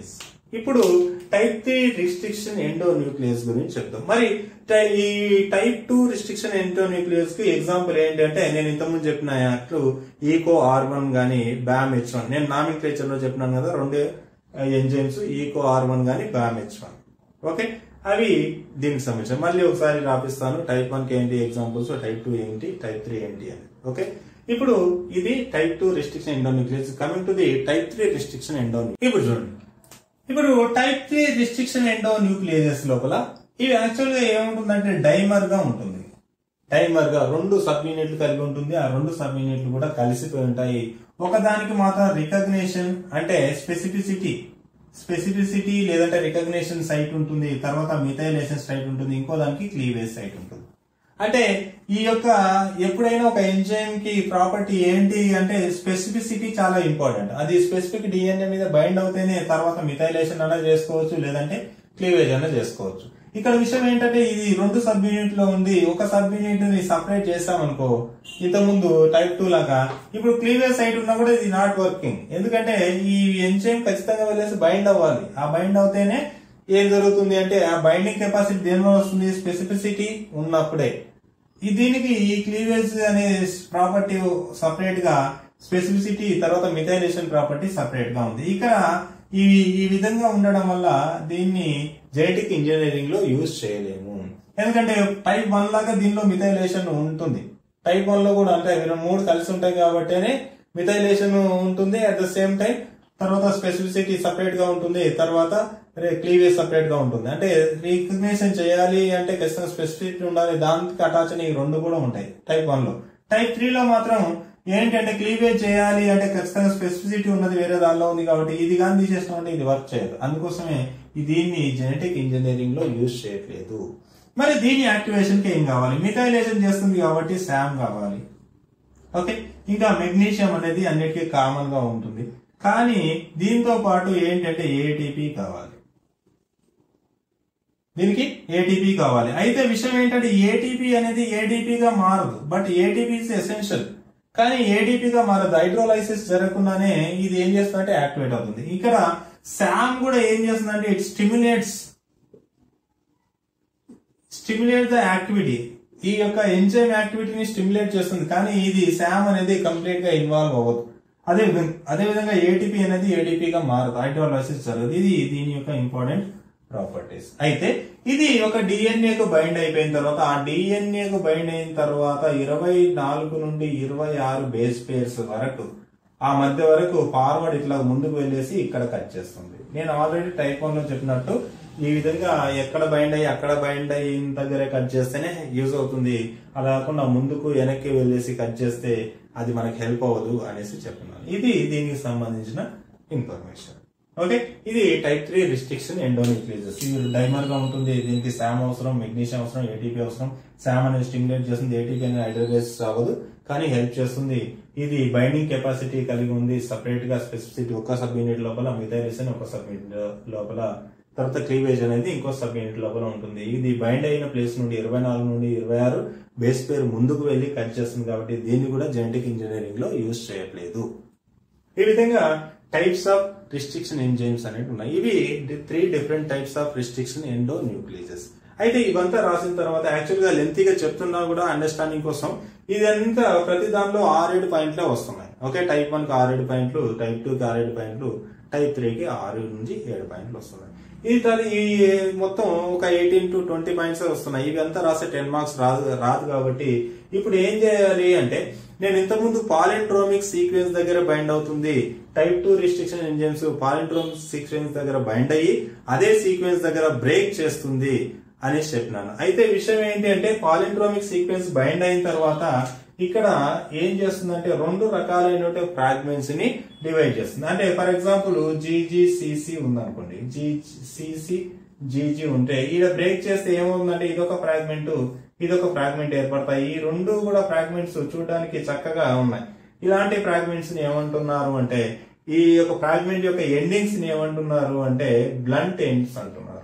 ఇప్పుడు type three restriction endonuclease గురించి చెప్తాం మరి టై- ఈ type two restriction endonuclease కి ఎగ్జాంపుల్ ఏంటంటే నేను ఇంతకుముందు చెప్పిన యాక్ట్లు ఈకో ఆర్ వన్ గానీ బ్యామ్ హెచ్ వన్ నేను నామిక్ లో చెప్పినాను కదా రెండు ఎంజైమ్స్ ఈకో ఆర్ వన్ గానీ బ్యామ్ హెచ్ వన్ ఓకే అవి దీనికి సంబంధించి మళ్ళీ ఒకసారి రాపిస్తాను టైప్ వన్ కి ఏంటి ఎగ్జాంపుల్స్ టైప్ టూ ఏంటి టైప్ త్రీ ఏంటి అని ఓకే ఇప్పుడు ఇది type two restriction endonuclease coming to the type three restriction ఎండోన్యూ ఇప్పుడు చూడండి ఇప్పుడు type three restriction endonuclease లోపల ఇవి యాక్చువల్ గా ఏముంటుందంటే డైమర్ గా ఉంటుంది డైమర్ గా రెండు సబ్ యూనిట్లు కలిగి ఉంటుంది ఆ రెండు సబ్ యూనిట్లు కూడా కలిసిపోయి ఉంటాయి ఒకదానికి మాత్రం రికగ్నేషన్ అంటే స్పెసిఫిసిటీ స్పెసిఫిసిటీ లేదంటే రికగ్నేషన్ సైట్ ఉంటుంది తర్వాత మిథైలేషన్ సైట్ ఉంటుంది ఇంకో దానికి క్లీవేజ్ సైట్ ఉంటుంది అంటే ఈ యొక్క ఎప్పుడైనా ఒక ఎంజైమ్ కి ప్రాపర్టీ ఏంటి అంటే స్పెసిఫిసిటీ చాలా ఇంపార్టెంట్ అది స్పెసిఫిక్ డిఎన్ఏ మీద బైండ్ అవుతేనే తర్వాత మిథైలేషన్ అన్నా చేసుకోవచ్చు లేదంటే క్లీవేజ్ అన్నా చేసుకోవచ్చు ఇక్కడ విషయం ఏంటంటే ఇది రెండు సబ్ యూనిట్ లో ఉంది ఒక సబ్ యూనిట్ ని సపరేట్ చేస్తామనుకో ఇంత ముందు టైప్ టూ లాగా ఇప్పుడు క్లీవేజ్ సైట్ ఉన్నా కూడా ఇది నాట్ వర్కింగ్ ఎందుకంటే ఈ ఎంజైమ్ ఖచ్చితంగా వెళ్ళేసి బైండ్ అవ్వాలి ఆ బైండ్ అవుతేనే ఏం జరుగుతుంది అంటే ఆ బైండింగ్ కెపాసిటీ దేనిలో వస్తుంది స్పెసిఫిసిటీ ఉన్నప్పుడే ఈ దీనికి ఈ క్లీవేజ్ అనే ప్రాపర్టీ సపరేట్ గా స్పెసిఫిసిటీ తర్వాత మిథైలేషన్ ప్రాపర్టీ సపరేట్ గా ఉంది ఇక్కడ ఈ ఈ విధంగా ఉండడం వల్ల దీన్ని జెనెటిక్ ఇంజనీరింగ్ లో యూజ్ చేయలేము ఎందుకంటే టైప్ వన్ లాగా దీనిలో మిథైలేషన్ ఉంటుంది టైప్ వన్ లో కూడా అంటే ఇవి మూడు కలిసి ఉంటాయి కాబట్టినే మిథైలేషన్ ఉంటుంది అట్ ద సేమ్ టైం తర్వాత స్పెసిఫిసిటీ సపరేట్ గా ఉంటుంది తర్వాత క్లీవేజ్ సపరేట్ గా ఉంటుంది అంటే రికగ్నేషన్ చేయాలి అంటే ఖచ్చితంగా స్పెసిఫిసిటీ ఉండాలి దానికి అటాచ్ అని ఈ రెండు కూడా ఉంటాయి టైప్ వన్ లో టైప్ త్రీ లో మాత్రం ఏంటంటే క్లీవేజ్ చేయాలి అంటే ఖచ్చితంగా స్పెసిఫిసిటీ ఉన్నది వేరే దానిలో ఉంది కాబట్టి ఇది కానీ తీసేస్తామంటే ఇది వర్క్ చేయదు అందుకోసమే ఈ దీన్ని జెనెటిక్ ఇంజనీరింగ్ లో యూజ్ చేయట్లేదు మరి దీని యాక్టివేషన్ కి ఏం కావాలి మిథైలేషన్ చేస్తుంది కాబట్టి శామ్ కావాలి ఓకే ఇంకా మెగ్నీషియం అనేది అన్నిటికీ కామన్ గా ఉంటుంది కానీ దీంతో పాటు ఏంటంటే ఏటీపీ కావాలి దీనికి ఏటీపీ కావాలి అయితే విషయం ఏంటంటే ఏటీపీ అనేది ఏడీపీగా మారదు బట్ ఏటీపీ ఇస్ ఎసెన్షియల్ కానీ ఏడీపీగా మారదు హైడ్రోలైసిస్ జరగకుండానే ఇది ఏం చేస్తుందంటే యాక్టివేట్ అవుతుంది ఇక్కడ శామ్ కూడా ఏం చేస్తుందంటే it stimulates stimulate the activity ఈ యొక్క ఎంజైమ్ యాక్టివిటీని స్టిమ్యులేట్ చేస్తుంది కానీ ఇది శామ్ అనేది కంప్లీట్ గా ఇన్వాల్వ్ అవ్వదు అదే విధంగా అదే విధంగా ఏటీపీ అనేది ఏటీపీగా మారదు హైడ్రోలైసిస్ జరగదు ఇది దీని యొక్క ఇంపార్టెంట్ ప్రాపర్టీస్ అయితే ఇది ఒక డిఎన్ఏ కు బైండ్ అయిపోయిన తర్వాత ఆ డిఎన్ఏ కు బైండ్ అయిన తర్వాత ఇరవై నాలుగు నుండి ఇరవై ఆరు బేస్ పేర్స్ వరకు ఆ మధ్య వరకు ఫార్వర్డ్ ఇట్లా ముందుకు వెళ్ళేసి ఇక్కడ కట్ చేస్తుంది నేను ఆల్రెడీ టైప్ వన్ లో చెప్పినట్టు ఈ విధంగా ఎక్కడ బైండ్ అయ్యి అక్కడ బైండ్ అయిన దగ్గరే కట్ చేస్తేనే యూజ్ అవుతుంది అలా కాకుండా ముందుకు వెనక్కి వెళ్ళేసి కట్ చేస్తే అది మనకి హెల్ప్ అవ్వదు అనేసి చెప్తున్నాను ఇది దీనికి సంబంధించిన ఇన్ఫర్మేషన్ ఓకే ఇది టైప్ త్రీ రిస్ట్రిక్షన్ ఎండోన్యూక్లియస్ ఇది డైమర్ గా ఉంటుంది దీనికి శామ్ అవసరం మెగ్నీషియం అవసరం ఏటీపీ అవసరం శామ్ అనేది స్టిమ్యులేట్ చేస్తుంది ఏటీపీ అనేది హైడ్రోలైజ్ అవ్వదు కానీ హెల్ప్ చేస్తుంది ఇది బైండింగ్ కెపాసిటీ కలిగి ఉంది సపరేట్ గా స్పెసిఫిసిటీ ఒక సబ్ యూనిట్ లోపల మిథైలేషన్ ఒక సబ్ యూనిట్ లోపల తర్వాత క్లీవేజ్ అనేది ఇంకో సబ్ యూనిట్ లోపల ఉంటుంది ఇది బైండ్ అయిన ప్లేస్ నుండి ఇరవై నాలుగు నుండి ఇరవై ఆరు బేస్ పేరు ముందుకు వెళ్లి కట్ చేస్తుంది కాబట్టి దీన్ని కూడా జెనెటిక్ ఇంజనీరింగ్ లో యూజ్ చేయట్లేదు ఈ విధంగా టైప్స్ ఆఫ్ రిస్ట్రిక్షన్ ఎంజైమ్స్ అనేవి ఉన్నాయి ఇవి three different types of restriction endonuclease అయితే ఇవంతా రాసిన తర్వాత యాక్చువల్ గా లెంతీగా చెప్తున్నా కూడా అండర్స్టాండింగ్ కోసం ఇదంతా ప్రతి దానిలో ఆరేడు పాయింట్లే వస్తున్నాయి ఓకే టైప్ వన్ కి ఆరేడు పాయింట్లు టైప్ టూ కి ఆరేడు పాయింట్లు టైప్ త్రీ కి ఆరు నుంచి ఏడు పాయింట్లు వస్తున్నాయి ఇది తను ఈ మొత్తం ఒక ఎయిటీన్ టు ట్వంటీ పాయింట్స్ వస్తున్నాయి ఇవి అంతా రాసే టెన్ మార్క్స్ రాదు రాదు కాబట్టి ఇప్పుడు ఏం చేయాలి అంటే నేను ఇంతకుముందు పాలింట్రోమిక్ సీక్వెన్స్ దగ్గర బైండ్ అవుతుంది type two restriction enzymes palindromic sequence దగ్గర బైండ్ అయ్యి అదే సీక్వెన్స్ దగ్గర బ్రేక్ చేస్తుంది అనేసి చెప్పినాను అయితే విషయం ఏంటి అంటే పాలింట్రోమిక్ సీక్వెన్స్ బైండ్ అయిన తర్వాత ఇక్కడ ఏం చేస్తుందంటే రెండు రకాలైన ఫ్రాగ్మెంట్స్ ని డివైడ్ చేస్తుంది అంటే ఫర్ ఎగ్జాంపుల్ జీజీసీసీ ఉందనుకోండి జీసీసీ జీజీ ఉంటే ఈడ బ్రేక్ చేస్తే ఏమవుతుందంటే ఇదొక ఫ్రాగ్మెంట్ ఇదొక ఫ్రాగ్మెంట్ ఏర్పడతాయి ఈ రెండు కూడా ఫ్రాగ్మెంట్స్ చూడడానికి చక్కగా ఉన్నాయి ఇలాంటి ఫ్రాగ్మెంట్స్ ని ఏమంటున్నారు అంటే ఈ యొక్క ఫ్రాగ్మెంట్ యొక్క ఎండింగ్స్ ని ఏమంటున్నారు అంటే బ్లంట్ ఎండ్స్ అంటున్నారు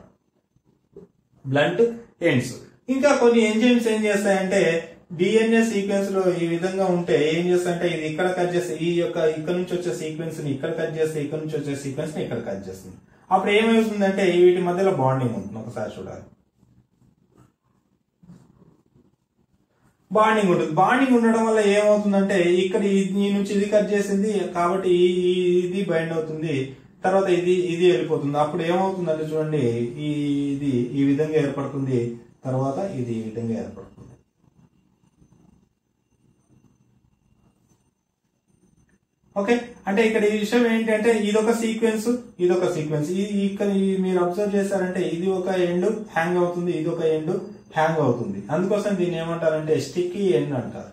బ్లంట్ ఎండ్స్ ఇంకా కొన్ని ఎంజైమ్స్ ఏం చేస్తాయంటే డిఎన్ఏ సీక్వెన్స్ లో ఈ విధంగా ఉంటే ఏం చేస్తాయంటే ఇది ఇక్కడ కట్ చేస్తే ఈ యొక్క ఇక్కడ నుంచి వచ్చే సీక్వెన్స్ ని ఇక్కడ కట్ చేస్తే ఇక్కడ నుంచి వచ్చే సీక్వెన్స్ ని ఇక్కడ కట్ చేస్తుంది అప్పుడు ఏమవుతుందంటే వీటి మధ్యలో బాండింగ్ ఉంటుంది ఒకసారి చూడాలి బాండింగ్ ఉంటుంది బాండింగ్ ఉండడం వల్ల ఏమవుతుందంటే ఇక్కడ ఈ- ఈ నుంచి ఇది కట్ చేసింది కాబట్టి ఈ- ఈ- ఇది బైండ్ అవుతుంది తర్వాత ఇది ఇది వెళ్ళిపోతుంది అప్పుడు ఏమవుతుందంటే చూడండి ఈ ఇది ఈ విధంగా ఏర్పడుతుంది తర్వాత ఇది ఈ విధంగా ఏర్పడుతుంది ఓకే అంటే ఇక్కడ ఈ విషయం ఏంటంటే ఇది ఒక సీక్వెన్స్ ఇది ఒక సీక్వెన్స్ ఈ ఇక్కడ ఈ మీరు అబ్జర్వ్ చేశారంటే ఇది ఒక ఎండ్ హ్యాంగ్ అవుతుంది ఇది ఒక ఎండ్ హ్యాంగ్ అవుతుంది అందుకోసం దీన్ని ఏమంటారంటే స్టిక్కీ ఎండ్ అంటారు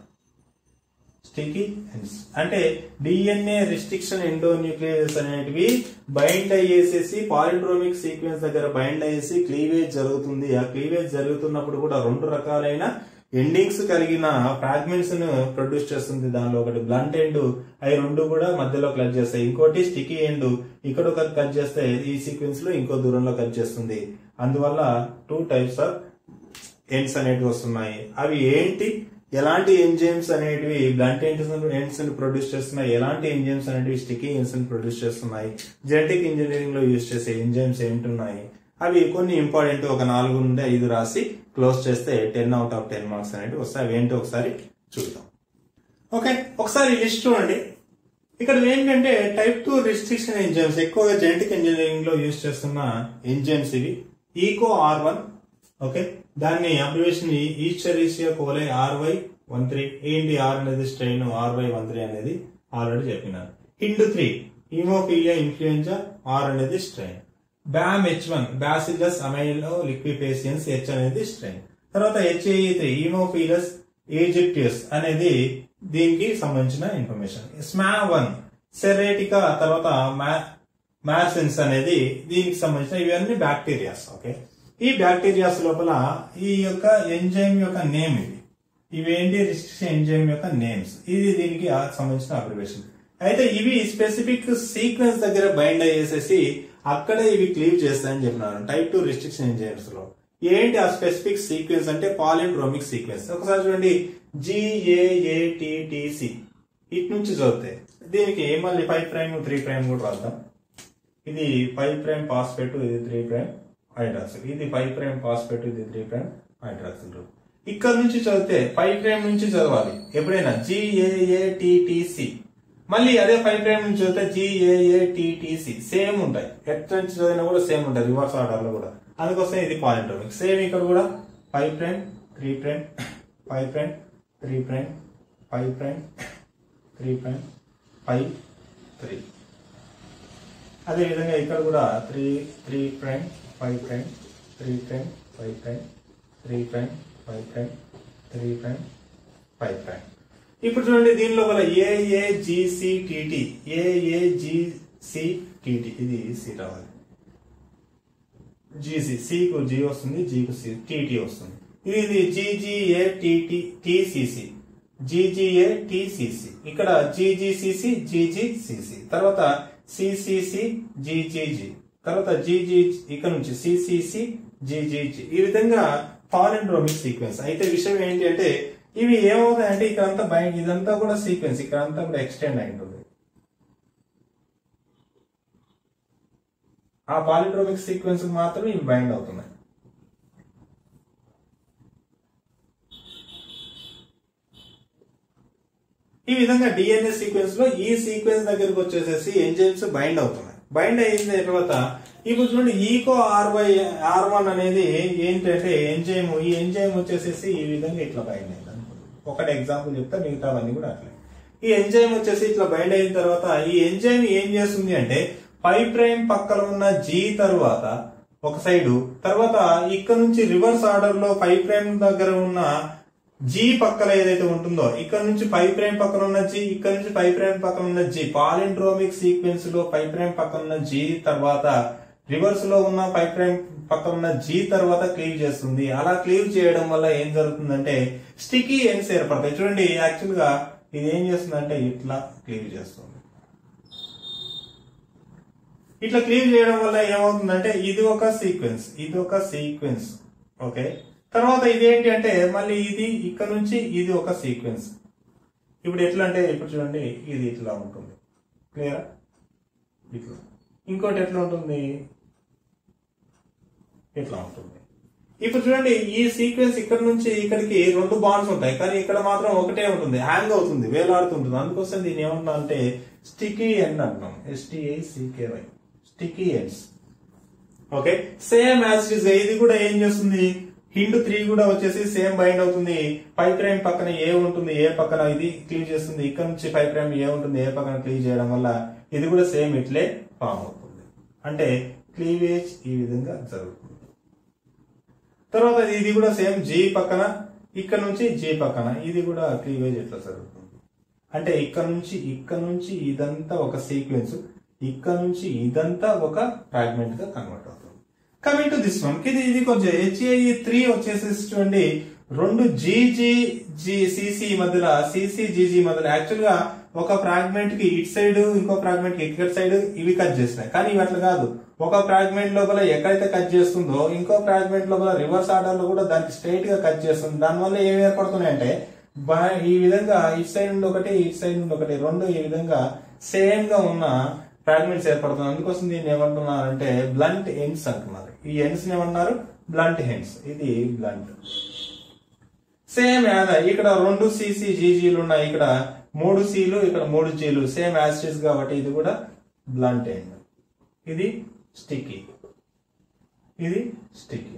స్టిక్కీ ఎండ్స్ అంటే డిఎన్ఏ రిస్ట్రిక్షన్ ఎండోన్యూక్లియస్ అనేటివి బైండ్ అయ్యేసేసి పాలిడ్రోమిక్ సీక్వెన్స్ దగ్గర బైండ్ అయ్యేసి క్లీవేజ్ జరుగుతుంది ఆ క్లీవేజ్ జరుగుతున్నప్పుడు కూడా రెండు రకాలైన ఎండింగ్స్ కలిగిన ఫ్రాగ్మెంట్స్ ను ప్రొడ్యూస్ చేస్తుంది దానిలో ఒకటి బ్లంట్ ఎండ్ అవి రెండు కూడా మధ్యలో కట్ చేస్తాయి ఇంకోటి స్టికీ ఎండ్ ఇక్కడ ఒక కట్ చేస్తే ఈ సీక్వెన్స్ లో ఇంకో దూరంలో కట్ చేస్తుంది అందువల్ల టూ టైప్స్ ఆఫ్ ఎండ్స్ అనేటివి వస్తున్నాయి అవి ఏంటి ఎలాంటి ఎంజైమ్స్ అనేటివి బ్లంట్ ఎండ్స్ ఎండ్స్ ని ప్రొడ్యూస్ చేస్తున్నాయి ఎలాంటి ఎంజైమ్స్ అనేటివి స్టికీ ఎండ్స్ ని ప్రొడ్యూస్ చేస్తున్నాయి జెనెటిక్ ఇంజనీరింగ్ లో యూజ్ చేసే ఎంజైమ్స్ ఏంటున్నాయి అవి కొన్ని ఇంపార్టెంట్ ఒక నాలుగు నుండి ఐదు రాసి క్లోజ్ చేస్తే ten out of ten marks అనేవి వస్తాయి అవి ఏంటో ఒకసారి చూద్దాం ఓకే ఒకసారి లిస్ట్ చూడండి ఇక్కడ ఏంటంటే టైప్ టూ రిస్ట్రిక్షన్ ఎంజైమ్స్ ఎక్కువగా జెనెటిక్ ఇంజనీరింగ్ లో యూజ్ చేస్తున్న ఎంజైమ్స్ ఇవి ఈకో ఆర్ వన్ ఓకే దాన్ని abbreviation Escherichia coli RY one three ఏంటి ఆర్ అనేది స్ట్రెయిన్ ఆర్వై వన్ త్రీ అనేది ఆల్రెడీ చెప్పినాను Hind three haemophilia influenza R అనేది strain Bam H one Bacillus amyloliquefaciens H అనేది strain తర్వాత HAE three హీమోఫీలస్ ఈజిప్టియస్ అనేది దీనికి సంబంధించిన ఇన్ఫర్మేషన్ స్మా వన్ సెరేటికా తర్వాత మ్యాసెన్స్ అనేది దీనికి సంబంధించిన ఇవన్నీ బ్యాక్టీరియాస్ ఓకే ఈ బ్యాక్టీరియాస్ లోపల ఈ యొక్క ఎంజైమ్ యొక్క నేమ్ ఇది ఇవేంటి రిస్ట్రిక్షన్ ఎంజైమ్ యొక్క నేమ్స్ ఇది దీనికి ఆ సంబంధించిన అబ్రివేషన్ అయితే ఇవి స్పెసిఫిక్ సీక్వెన్స్ దగ్గర బైండ్ అయ్యేసేసి అక్కడే ఇవి క్లీవ్ చేస్తాయని చెప్పినారు టైప్ టూ రిస్ట్రిక్షన్ ఎంజైమ్స్ లో ఏంటి ఆ స్పెసిఫిక్ సీక్వెన్స్ అంటే పాలిండ్రోమిక్ సీక్వెన్స్ ఒకసారి చూడండి జిఏఏటిటిసి ఇటు నుంచి చదువుతాయి దీనికి మళ్ళీ ఫైవ్ ప్రైమ్ త్రీ ప్రైమ్ కూడా రాద్దాం ఇది ఫైవ్ ప్రైమ్ పాస్పేట్ ఇది త్రీ ప్రైమ్ హైడ్రాక్సిల్ ఇది ఫైవ్ ప్రైమ్ పాస్పేట్ ఇది త్రీ ప్రైమ్ హైడ్రాక్సిల్ గ్రూప్ ఇక్కడ నుంచి చదివితే ఫైవ్ ప్రైమ్ నుంచి చదవాలి ఎప్పుడైనా జిఏఏటిటిసి మళ్ళీ అదే ఫైవ్ ప్రైమ్ నుంచి చదివితే జిఏఏటిటిసి సేమ్ ఉంటాయి ఎట్లా నుంచి చదివినా కూడా సేమ్ ఉంటాయి రివర్స్ ఆర్డర్ లో కూడా అందుకోసం ఇది పాలింట్రోమిక్ సేమ్ ఇక్కడ కూడా five prime three prime five prime three prime five prime three prime five three అదే విధంగా ఇక్కడ కూడా three three prime five prime three prime five prime three prime five prime three prime five prime ఇప్పుడు చూడండి దీని లోపల ఏఏజిసిటిటి ఏఏజిసిటిటి ఇది C రావాలి జీసీ సికు జీ వస్తుంది జీకు సి టీటీ వస్తుంది ఇది ఇది GGA TT TCC GGA TCC ఇక్కడ జీజీసీసీ జీజీసీసీ తర్వాత సిసిసి జీజీజీ తర్వాత జీజీ ఇక్కడ నుంచి సిసిసి జీజీజీ ఈ విధంగా పాలిండ్రోమిక్ సీక్వెన్స్ అయితే విషయం ఏంటి అంటే ఇవి ఏమవుతాయంటే ఇక్కడ అంతా బైండ్ ఇదంతా కూడా సీక్వెన్స్ ఇక్కడ అంతా కూడా ఎక్స్టెండ్ అయి ఉంటుంది ఆ పాలిండ్రోమిక్ సీక్వెన్స్ మాత్రమే ఇవి బైండ్ అవుతున్నాయి ఈ విధంగా డిఎన్ఏ సీక్వెన్స్ లో ఈ సీక్వెన్స్ దగ్గరకు వచ్చేసేసి ఎంజైమ్స్ బైండ్ అవుతున్నాయి బైండ్ అయిన తర్వాత ఇప్పుడు చూడండి Eco R by R one అనేది ఏంటంటే ఎంజైమ్ ఈ ఎంజైమ్ వచ్చేసేసి ఈ విధంగా ఇట్లా బైండ్ అయింది అనుకోండి. ఒకటి ఎగ్జాంపుల్ చెప్తా మిగతావన్నీ కూడా అట్లే ఈ ఎంజైమ్ వచ్చేసి ఇట్లా బైండ్ అయిన తర్వాత ఈ ఎంజైమ్ ఏం చేస్తుంది అంటే ఫైవ్ ప్రైమ్ పక్కన ఉన్న జీ తర్వాత ఒక సైడు తర్వాత ఇక్కడ నుంచి రివర్స్ ఆర్డర్ లో ఫైవ్ ప్రైమ్ దగ్గర ఉన్న జీ పక్కన ఏదైతే ఉంటుందో ఇక్కడ నుంచి ఫైవ్ ప్రైమ్ పక్కన ఉన్న జీ ఇక్కడ నుంచి ఫైవ్ ప్రైమ్ పక్కన ఉన్న జీ పాలిండ్రోమిక్ సీక్వెన్స్ లో ఫైవ్ ప్రైమ్ పక్కన ఉన్న జీ తర్వాత రివర్స్ లో ఉన్న ఫైవ్ ప్రైమ్ పక్కన ఉన్న జీ తర్వాత క్లీవ్ చేస్తుంది అలా క్లీవ్ చేయడం వల్ల ఏం జరుగుతుందంటే స్టికీ ఎండ్స్ ఏర్పడతాయి చూడండి యాక్చువల్ గా ఇది ఏం చేస్తుందంటే ఇట్లా క్లీవ్ చేస్తుంది ఇట్లా క్లీవ్ చేయడం వల్ల ఏమవుతుందంటే ఇది ఒక సీక్వెన్స్ ఇది ఒక సీక్వెన్స్ ఓకే తర్వాత ఇదేంటి అంటే మళ్ళీ ఇది ఇక్కడ నుంచి ఇది ఒక సీక్వెన్స్ ఇప్పుడు ఎట్లా అంటే ఇప్పుడు చూడండి ఇది ఇట్లా ఉంటుంది క్లియర్ ఇట్లా ఇంకోటి ఎట్లా ఉంటుంది ఇట్లా ఉంటుంది ఇప్పుడు చూడండి ఈ సీక్వెన్స్ ఇక్కడ నుంచి ఇక్కడికి రెండు బాండ్స్ ఉంటాయి కానీ ఇక్కడ మాత్రం ఒకటే ఉంటుంది హ్యాంగ్ అవుతుంది వేలాడుతుంటుంది అందుకోసం దీన్ని ఏమన్నా అంటే స్టికీ ఎండ్ అంటున్నాం S T I C K Y sticky ends okay same as is ఇది కూడా ఏం చేస్తుంది హిండ్ త్రీ కూడా వచ్చేసి సేమ్ బైండ్ అవుతుంది పై ప్రైమ్ పక్కన ఏ ఉంటుంది ఏ పక్కన ఇది క్లీవ్ చేస్తుంది ఇక్కడ నుంచి పై ప్రైమ్ ఏ ఉంటుంది ఏ పక్కన క్లీవ్ చేయడం వల్ల ఇది కూడా సేమ్ ఇట్లే ఫామ్ అవుతుంది అంటే క్లీవేజ్ ఈ విధంగా జరుగుతుంది తర్వాత ఇది కూడా సేమ్ జీ పక్కన ఇక్కడ నుంచి జీ పక్కన ఇది కూడా క్లీవేజ్ ఎట్లా జరుగుతుంది అంటే ఇక్కడ నుంచి ఇక్కడ నుంచి ఇదంతా ఒక సీక్వెన్స్ ఇక్కడ నుంచి ఇదంతా ఒక ఫ్రాగ్మెంట్ గా కన్వర్ట్ అవుతుంది కమింగ్ టు దిస్ వన్ ఇది ఇది కొంచెం హెచ్ఏఈ త్రీ వచ్చేసి చూడండి రెండు జీజీ జీ సిసి మధ్యలో సిసి జీజీ మధ్యలో యాక్చువల్ గా ఒక ఫ్రాగ్మెంట్ కి ఇటు సైడ్ ఇంకో ఫ్రాగ్మెంట్ కి ఇక్కడ సైడ్ ఇవి కట్ చేసినాయి కానీ ఇవి అట్లా కాదు ఒక ఫ్రాగ్మెంట్ లోపల ఎక్కడైతే కట్ చేస్తుందో ఇంకో ఫ్రాగ్మెంట్ లోపల రివర్స్ ఆర్డర్ లో కూడా దానికి స్ట్రైట్ గా కట్ చేస్తుంది దానివల్ల ఏమి ఏర్పడుతున్నాయంటే బా- ఈ విధంగా ఇటు సైడ్ నుండి ఒకటి ఇటు సైడ్ నుండి ఒకటి రెండు ఈ విధంగా సేమ్ గా ఉన్న ఫ్రాగ్మెంట్స్ ఏర్పడుతుంది అందుకోసం దీన్ని ఏమంటున్నారంటే బ్లంట్ ఎండ్స్ అంటున్నారు ఈ ఎండ్స్ ఏమన్నారు బ్లంట్ హెండ్స్ ఇది బ్లంట్ సేమ్ యాజ్ ఇక్కడ రెండు సిసి జీజీలు ఉన్నాయి ఇక్కడ మూడు సీలు ఇక్కడ మూడు జీలు సేమ్ యాస్టిస్ కాబట్టి ఇది కూడా బ్లంట్ ఎండ్ ఇది స్టిక్కీ ఇది స్టిక్కీ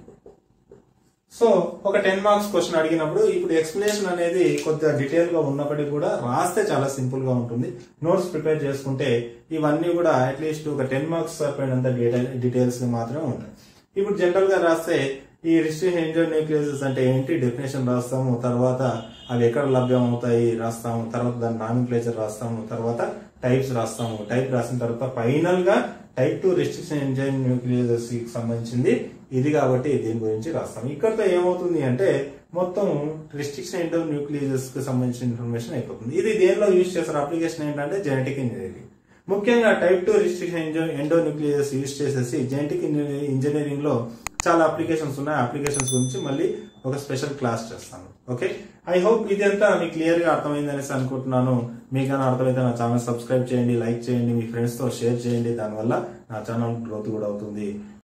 సో ఒక టెన్ మార్క్స్ క్వశ్చన్ అడిగినప్పుడు ఇప్పుడు ఎక్స్ప్లెనేషన్ అనేది కొద్దిగా డీటెయిల్ గా ఉన్నప్పటికీ కూడా రాస్తే చాలా సింపుల్ గా ఉంటుంది నోట్స్ ప్రిపేర్ చేసుకుంటే ఇవన్నీ కూడా అట్లీస్ట్ ఒక టెన్ మార్క్స్ సరిపోయినంత డీటెయిల్స్ మాత్రమే ఉంటాయి ఇప్పుడు జనరల్ గా రాస్తే ఈ రిస్ట్రిక్షన్ ఎంజర్ న్యూక్లియసెస్ అంటే ఏంటి డెఫినేషన్ రాస్తాము తర్వాత అవి ఎక్కడ లభ్యం అవుతాయి రాస్తాము తర్వాత దాని నామిక్లేచర్ రాస్తాము తర్వాత టైప్స్ రాస్తాము టైప్ రాసిన తర్వాత ఫైనల్ గా type two restriction enzyme nuclease కి సంబంధించింది ఇది కాబట్టి దీని గురించి రాస్తాం ఇక్కడతో ఏమవుతుంది అంటే మొత్తం రిస్ట్రిక్షన్ ఎండో న్యూక్లియస్ కి సంబంధించిన ఇన్ఫర్మేషన్ అయిపోతుంది ఇది దేనిలో యూజ్ చేస్తారు అప్లికేషన్ ఏంటంటే జెనెటిక్ ఇంజనీరింగ్ ముఖ్యంగా type two restriction endonuclease use చేసేసి జెనెటిక్ ఇంజనీరింగ్ లో చాలా అప్లికేషన్స్ ఉన్నాయి అప్లికేషన్స్ గురించి మళ్ళీ ఒక స్పెషల్ క్లాస్ చేస్తాను ఓకే ఐ హోప్ ఇదంతా మీకు క్లియర్ గా అర్థమైంది అనేసి అనుకుంటున్నాను మీకు కానీ అర్థమైతే నా ఛానల్ సబ్స్క్రైబ్ చేయండి లైక్ చేయండి మీ ఫ్రెండ్స్ తో షేర్ చేయండి దానివల్ల నా ఛానల్ గ్రోత్ కూడా అవుతుంది